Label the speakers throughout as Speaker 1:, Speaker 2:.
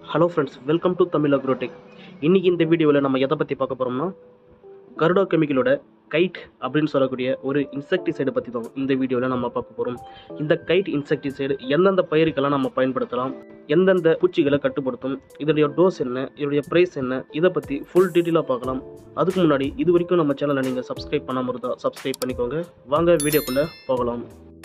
Speaker 1: hello friends welcome to Tamil Agrotech இன்றைக்கி இந்த வீடியோவில் நம்ம எதை பற்றி பார்க்க போகிறோம்னா கருடா கெமிக்கலோட கைட் அப்படின்னு சொல்லக்கூடிய ஒரு இன்செக்டிசைடை பற்றி தான் இந்த வீடியோவில் நம்ம பார்க்க போகிறோம் இந்த கைட் இன்செக்டிசைடு எந்தெந்த பயிருக்கெல்லாம் நம்ம பயன்படுத்தலாம் எந்தெந்த பூச்சிகளை கட்டுப்படுத்தும் இதோடைய டோஸ் என்ன இதோடைய ப்ரைஸ் என்ன இதை பற்றி ஃபுல் டீட்டெயிலாக பார்க்கலாம் அதுக்கு முன்னாடி இது வரைக்கும் நம்ம சேனலை நீங்கள் சப்ஸ்கிரைப் பண்ணாமல் இருந்தால் சப்ஸ்கிரைப் பண்ணிக்கோங்க வாங்க வீடியோக்குள்ளே போகலாம்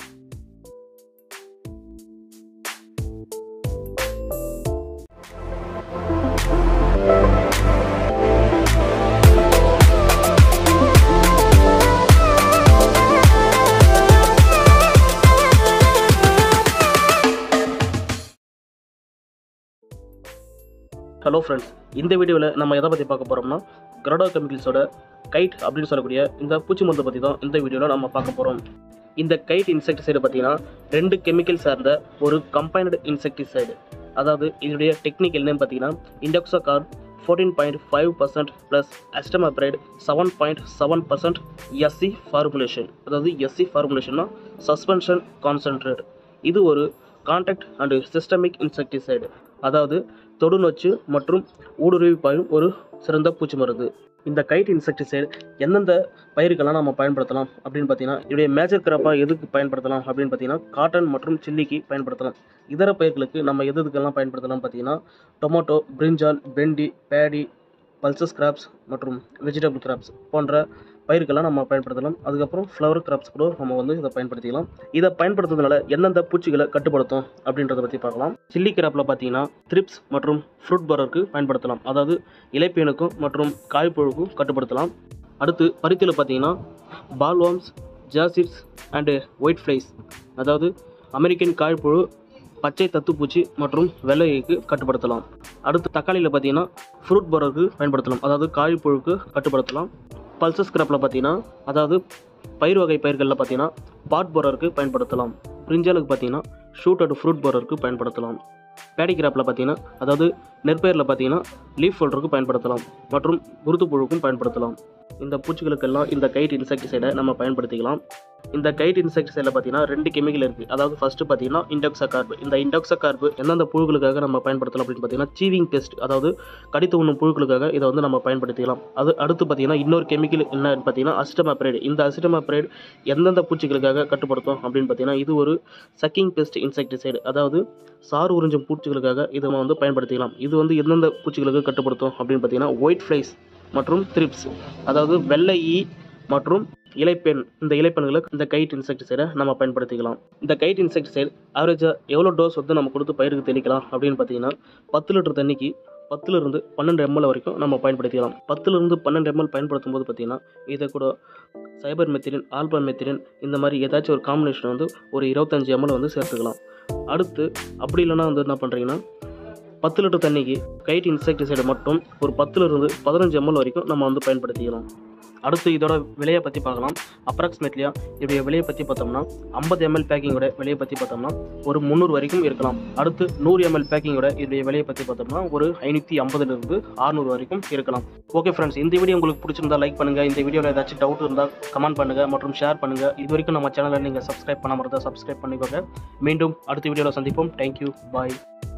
Speaker 1: ஹலோ ஃப்ரெண்ட்ஸ் இந்த வீடியோவில் நம்ம எதை பற்றி பார்க்க போகிறோம்னா கரடா கெமிக்கல்ஸோட கைட் அப்படின்னு சொல்லக்கூடிய இந்த பூச்சி மருந்து பற்றி தான் இந்த வீடியோவில் நம்ம பார்க்க போகிறோம் இந்த கைட் இன்செக்டிசைடு பார்த்தீங்கன்னா ரெண்டு கெமிக்கல் சார்ந்த ஒரு கம்பைனடு இன்செக்டிசைடு அதாவது இதனுடைய டெக்னிக்கல் நேம் பார்த்தீங்கன்னா indoxacarb fourteen point five percent plus acetamiprid seven point seven percent SC formulation அதாவது எஸ்சி ஃபார்முலேஷன்னா சஸ்பென்ஷன் கான்சன்ட்ரேட் இது ஒரு கான்டாக்ட் அண்டு சிஸ்டமிக் இன்செக்டிசைடு அதாவது தொடுநொச்சு மற்றும் ஊடுருவி பாயும் ஒரு சிறந்த பூச்சி மருந்து இந்த கைட் இன்செக்டிசைடு எந்தெந்த பயிருக்கெல்லாம் நம்ம பயன்படுத்தலாம் அப்படின்னு பார்த்தீங்கன்னா இதோடைய மேஜர் கிராப்பாக எதுக்கு பயன்படுத்தலாம் அப்படின்னு பார்த்தீங்கன்னா காட்டன் மற்றும் சில்லிக்கு பயன்படுத்தலாம் இதர பயிர்களுக்கு நம்ம எது எதுக்கெல்லாம் பயன்படுத்தலாம் பார்த்தீங்கன்னா tomato brinjal bhendi paddy pulses crops மற்றும் வெஜிடபிள் கிராப்ஸ் போன்ற பயிருக்கெல்லாம் நம்ம பயன்படுத்தலாம் அதுக்கப்புறம் ஃப்ளவர் கிராப்ஸ் கூட நம்ம வந்து இதை பயன்படுத்திக்கலாம் இதை பயன்படுத்துறதுனால எந்தெந்த பூச்சிகளை கட்டுப்படுத்தும் அப்படின்றத பற்றி பார்க்கலாம் சில்லி கிராப்பில் பார்த்தீங்கன்னா த்ரிப்ஸ் மற்றும் ஃப்ரூட் பரருக்கு பயன்படுத்தலாம் அதாவது இலைப்பேனுக்கும் மற்றும் காய்ப்புழுக்கும் கட்டுப்படுத்தலாம் அடுத்து பருத்தியில் பார்த்தீங்கன்னா bollworms jassids and white flies அதாவது அமெரிக்கன் காய்ப்புழு பச்சை தத்துப்பூச்சி மற்றும் வெள்ளைக்கு கட்டுப்படுத்தலாம் அடுத்து தக்காளியில் பார்த்தீங்கன்னா ஃப்ரூட் பரருக்கு பயன்படுத்தலாம் அதாவது காய்ப்புழுக்கு கட்டுப்படுத்தலாம் பல்சஸ் கிராப்பில் பார்த்தீங்கன்னா அதாவது பயிர் வகை பயிர்களில் பார்த்தீங்கன்னா பாட் போரருக்கு பயன்படுத்தலாம் பிரிஞ்சாலுக்கு பார்த்தீங்கன்னா ஷூட் அண்ட் ஃப்ரூட் போரருக்கு பயன்படுத்தலாம் பேடி கிராப்பில் பார்த்தீங்கன்னா அதாவது நெற்பயிரில் பார்த்தீங்கன்னா லீஃப் ஃபோல்டருக்கு பயன்படுத்தலாம் மற்றும் குருத்து புழுக்கும் பயன்படுத்தலாம் இந்த பூச்சிகளுக்கெல்லாம் இந்த கைட் இன்செக்டிசைடை நம்ம பயன்படுத்திக்கலாம் இந்த கைட் இன்செக்டிசைடில் பார்த்தீங்கன்னா ரெண்டு கெமிக்கல் இருக்குது அதாவது ஃபஸ்ட்டு பார்த்தீங்கன்னா இண்டோக்ஸா கார்பு இந்த இண்டோக்ஸா கார்பு எந்தெந்த புழுக்களுக்காக நம்ம பயன்படுத்தலாம் அப்படின்னு பார்த்தீங்கன்னா சீவிங் பெஸ்ட் அதாவது கடித்து உண்ணும் புழுக்களுக்காக இதை வந்து நம்ம பயன்படுத்திக்கலாம் அது அடுத்து பார்த்தீங்கன்னா இன்னொரு கெமிக்கல் என்னன்னு பார்த்தீங்கன்னா அசிட்டமாப்ரைடு இந்த அசிட்டமாப்ரைடு எந்தெந்த பூச்சிகளுக்காக கட்டுப்படுத்தும் அப்படின்னு பார்த்தீங்கன்னா இது ஒரு சக்கிங் பெஸ்ட் இன்செக்டிசைடு அதாவது சாறு உறிஞ்சும் பூச்சிகளுக்காக இதை நம்ம வந்து பயன்படுத்திக்கலாம் இது வந்து எந்தெந்த பூச்சிகளுக்கு கட்டுப்படுத்தும் அப்படின்னு பார்த்தீங்கன்னா ஒயிட் ஃப்ளைஸ் மற்றும் த்ரிப்ஸ் அதாவது வெள்ளை ஈ மற்றும் இலைப்பெண் இந்த இலைப்பெண்களுக்கு இந்த கைட் இன்செக்டிசைடை நம்ம பயன்படுத்திக்கலாம் இந்த கைட் இன்செக்டிசைடு ஆவரேஜாக எவ்வளோ டோஸ் வந்து நம்ம கொடுத்து பயிருக்கு தெளிக்கலாம் அப்படின்னு பார்த்தீங்கன்னா பத்து லிட்டர் தண்ணிக்கு பத்துலேருந்து பன்னெண்டு எம்எல் வரைக்கும் நம்ம பயன்படுத்திக்கலாம் பத்துலேருந்து பன்னெண்டு எம்எல் பயன்படுத்தும் போது பார்த்தீங்கன்னா இதை கூட சைபர் மெத்திரின் ஆல்பா மெத்திரின் இந்த மாதிரி ஏதாச்சும் ஒரு காம்பினேஷன் வந்து ஒரு இருபத்தஞ்சி எம்எல் வந்து சேர்த்துக்கலாம் அடுத்து அப்படி இல்லைன்னா வந்து என்ன பண்ணுறீங்கன்னா பத்து லிட்டர் தண்ணிக்கு கைட் இன்செக்டிசைடு மட்டும் ஒரு பத்துலேருந்து பதினஞ்சு எம்எல் வரைக்கும் நம்ம வந்து பயன்படுத்திக்கலாம் அடுத்து இதோட விலையை பற்றி பார்க்கலாம் அப்ராக்சிமேட்லியாக இதோடைய விலையை பற்றி பார்த்தோம்னா ஐம்பது எம்எல் பேக்கிங்கோட விலையை பற்றி பார்த்தோம்னா ஒரு முந்நூறு வரைக்கும் இருக்கலாம் அடுத்து நூறு எம்எல் பேக்கிங்கோட இதோடைய விலையை பற்றி பார்த்தோம்னா ஒரு ஐநூற்றி ஐம்பதுலேருந்து அறுநூறு வரைக்கும் இருக்கலாம் ஓகே ஃப்ரெண்ட்ஸ் இந்த வீடியோ உங்களுக்கு பிடிச்சிருந்தா லைக் பண்ணுங்கள் இந்த வீடியோவில் ஏதாச்சும் டவுட் இருந்தால் கமெண்ட் பண்ணுங்கள் மற்றும் ஷேர் பண்ணுங்கள் இது வரைக்கும் நம்ம சேனலை நீங்கள் சப்ஸ்கிரைப் பண்ணாமல் இருந்தால் சப்ஸ்கிரைப் பண்ணிக்கோங்க மீண்டும் அடுத்த வீடியோவில் சந்திப்போம் தேங்க்யூ பாய்